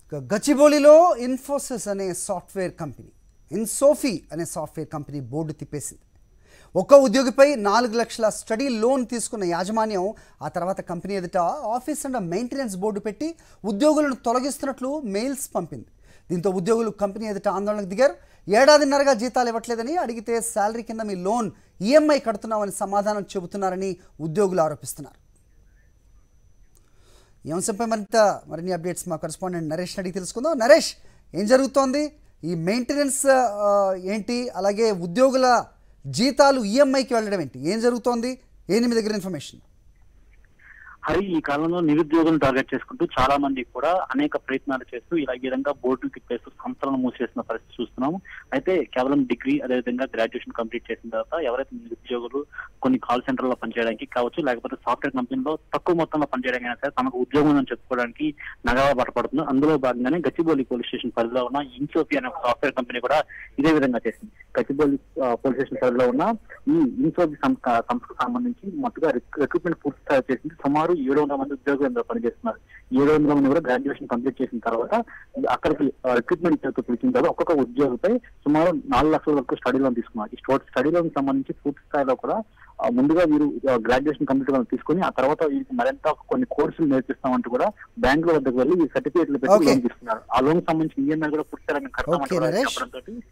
ఇక గచ్చిబౌలిలో ఇన్ఫోసిస్ అనే software company ఇన్సోఫీ అనే సాఫ్ట్వేర్ కంపెనీ బోర్డు తిప్పేసింది ఒక్క ఉద్యోగిపై నాలుగు లక్షల స్టడీ లోన్ తీసుకున్న యాజమాన్యం ఆ తర్వాత కంపెనీ ఎదుట ఆఫీస్ అండ్ మెయింటెనెన్స్ బోర్డు పెట్టి ఉద్యోగులను తొలగిస్తున్నట్లు మెయిల్స్ పంపింది దీంతో ఉద్యోగులు కంపెనీ ఎదుట ఆందోళనకు దిగారు ఏడాదిన్నరగా జీతాలు ఇవ్వట్లేదని అడిగితే శాలరీ కింద మీ లోన్ ఈఎంఐ కడుతున్నామని సమాధానం చెబుతున్నారని ఉద్యోగులు ఆరోపిస్తున్నారు ఈ అంశంపై మరింత మరిన్ని అప్డేట్స్ మా కరెస్పాండెంట్ నరేష్ అడిగి తెలుసుకుందాం నరేష్ ఏం జరుగుతోంది ఈ మెయింటెనెన్స్ ఆ, ఏంటి అలాగే ఉద్యోగుల జీతాలు ఈఎంఐకి వెళ్ళడం ఏంటి ఏం జరుగుతోంది ఏంటి మీ దగ్గర ఇన్ఫర్మేషన్ హరి ఈ కాలంలో నిరుద్యోగులను టార్గెట్ చేసుకుంటూ చాలా మంది కూడా అనేక ప్రయత్నాలు చేస్తూ ఇలా ఈ విధంగా బోర్డులు తిప్పేస్తూ సంస్థలను మూసేసిన పరిస్థితి చూస్తున్నాము అయితే కేవలం డిగ్రీ అదేవిధంగా గ్రాడ్యుయేషన్ కంప్లీట్ చేసిన తర్వాత ఎవరైతే నిరుద్యోగులు కొన్ని కాల్ సెంటర్లో పనిచేయడానికి కావచ్చు లేకపోతే సాఫ్ట్వేర్ కంపెనీలో తక్కువ మొత్తంలో పనిచేయడానికి అయినా సరే తమకు ఉద్యోగం ఉందని చెప్పుకోవడానికి నగవ పడపడుతుంది అందులో భాగంగానే గచ్చిబౌలి పోలీస్ స్టేషన్ పరిధిలో ఉన్న ఇన్సోఫీ అనే ఒక సాఫ్ట్వేర్ కంపెనీ కూడా ఇదే విధంగా చేసింది గచ్చిబౌలి ఆ, పోలీస్ స్టేషన్ పరిధిలో ఉన్న ఈ ఇన్సోఫీ సంస్థ సంస్థకు సంబంధించి మొత్తగా రిక్రూట్మెంట్ పూర్తి స్థాయి చేసింది సుమారు ఏడు వందల మంది ఉద్యోగులు ఇందులో పనిచేస్తున్నారు ఏడు వందల మంది కూడా గ్రాడ్యుయేషన్ కంప్లీట్ చేసిన తర్వాత అక్కడికి రిక్రూట్మెంట్ పిలిచిన తర్వాత ఒక్కొక్క ఉద్యోగిపై సుమారు నాలుగు లక్షల వరకు స్టడీ లోన్ తీసుకున్నారు ఈ స్టడీ లోన్ సంబంధించి పూర్తి స్థాయిలో కూడా ఆ, ముందుగా మీరు గ్రాడ్యుయేషన్ కంప్లీట్ తీసుకుని ఆ తర్వాత వీరికి మరింత కొన్ని కోర్సులు నేర్పిస్తామంటూ కూడా బ్యాంకుల వద్దకు వెళ్ళి ఈ సర్టిఫికేట్లు పెట్టి Okay. లోన్ తీసుకున్నారు ఆ లోన్ సంబంధించిన ఈఎంఐ కూడా పూర్తి స్థాయిలో మేము కడతామంటూ Okay, కూడా నరేష్. చెప్పడంతోటి